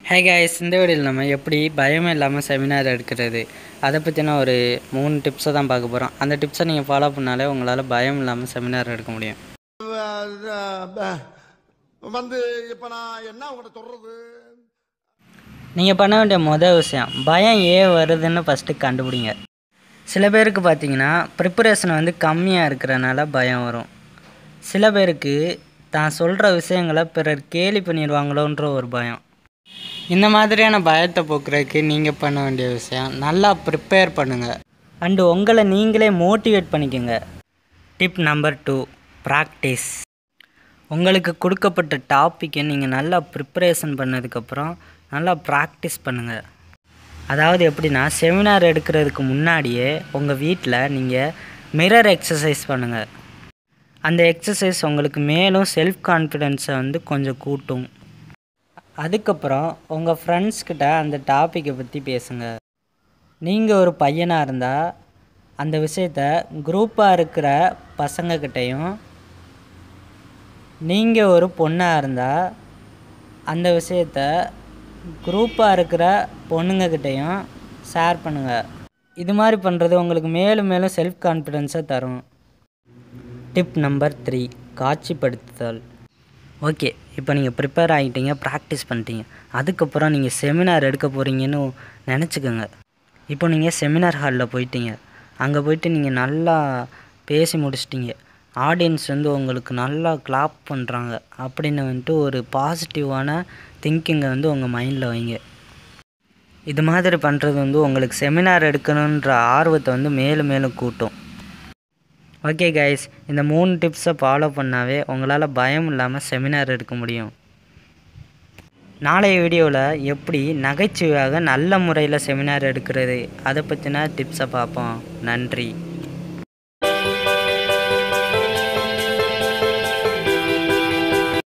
hey guys இந்த வீடியோவில் நம்ம எப்படி பயமே இல்லாமல் செமினார் எடுக்கிறது அதை பற்றின ஒரு மூணு டிப்ஸை தான் பார்க்க போகிறோம் அந்த டிப்ஸை நீங்கள் ஃபாலோ பண்ணாலே உங்களால் பயம் இல்லாமல் செமினார் எடுக்க முடியும் வந்து இப்ப நான் என்ன உங்கள்கிட்ட சொல்றது நீங்கள் பண்ண வேண்டிய மொதல் விஷயம் பயம் ஏன் வருதுன்னு ஃபஸ்ட்டு கண்டுபிடிங்க சில பேருக்கு பார்த்தீங்கன்னா ப்ரிப்பரேஷன் வந்து கம்மியாக இருக்கிறனால பயம் வரும் சில பேருக்கு தான் சொல்கிற விஷயங்களை பிறர் கேலி பண்ணிடுவாங்களோன்ற ஒரு பயம் இந்த மாதிரியான பயத்தை போக்குறதுக்கு நீங்கள் பண்ண வேண்டிய விஷயம் நல்லா ப்ரிப்பேர் பண்ணுங்கள் அண்டு உங்களை நீங்களே மோட்டிவேட் பண்ணிக்கோங்க டிப் நம்பர் டூ ப்ராக்டிஸ் உங்களுக்கு கொடுக்கப்பட்ட டாப்பிக்கை நீங்கள் நல்லா ப்ரிப்பரேஷன் பண்ணதுக்கப்புறம் நல்லா ப்ராக்டிஸ் பண்ணுங்கள் அதாவது எப்படின்னா செமினார் எடுக்கிறதுக்கு முன்னாடியே உங்கள் வீட்டில் நீங்கள் மிரர் எக்ஸசைஸ் பண்ணுங்கள் அந்த எக்ஸசைஸ் உங்களுக்கு மேலும் செல்ஃப் கான்ஃபிடென்ஸை வந்து கொஞ்சம் கூட்டும் அதுக்கப்புறம் உங்கள் ஃப்ரெண்ட்ஸ்கிட்ட அந்த டாப்பிக்கை பற்றி பேசுங்க நீங்கள் ஒரு பையனாக இருந்தால் அந்த விஷயத்த குரூப்பாக இருக்கிற பசங்கக்கிட்டேயும் நீங்கள் ஒரு பொண்ணாக இருந்தால் அந்த விஷயத்த குரூப்பாக இருக்கிற பொண்ணுங்கக்கிட்டேயும் ஷேர் பண்ணுங்கள் இது மாதிரி பண்ணுறது உங்களுக்கு மேலும் மேலும் செல்ஃப் கான்ஃபிடென்ஸை தரும் டிப் நம்பர் த்ரீ காட்சிப்படுத்துதல் ஓகே இப்போ நீங்கள் ப்ரிப்பேர் ஆகிட்டீங்க ப்ராக்டிஸ் பண்ணிட்டீங்க அதுக்கப்புறம் நீங்கள் செமினார் எடுக்க போகிறீங்கன்னு நினச்சிக்கோங்க இப்போ நீங்கள் செமினார் ஹாலில் போயிட்டீங்க அங்கே போயிட்டு நீங்கள் நல்லா பேசி முடிச்சிட்டீங்க ஆடியன்ஸ் வந்து உங்களுக்கு நல்லா கிளாப் பண்ணுறாங்க அப்படின்னு வந்துட்டு ஒரு பாசிட்டிவான திங்கிங்கை வந்து உங்கள் மைண்டில் வைங்க இது மாதிரி பண்ணுறது வந்து உங்களுக்கு செமினார் எடுக்கணுன்ற ஆர்வத்தை வந்து மேலும் மேலும் கூட்டும் ஓகே கைஸ் இந்த மூணு டிப்ஸை ஃபாலோ பண்ணாவே உங்களால் பயம் இல்லாமல் செமினார் எடுக்க முடியும் நாளைய வீடியோவில் எப்படி நகைச்சுவையாக நல்ல முறையில் செமினார் எடுக்கிறது அதை பற்றின டிப்ஸை பார்ப்போம் நன்றி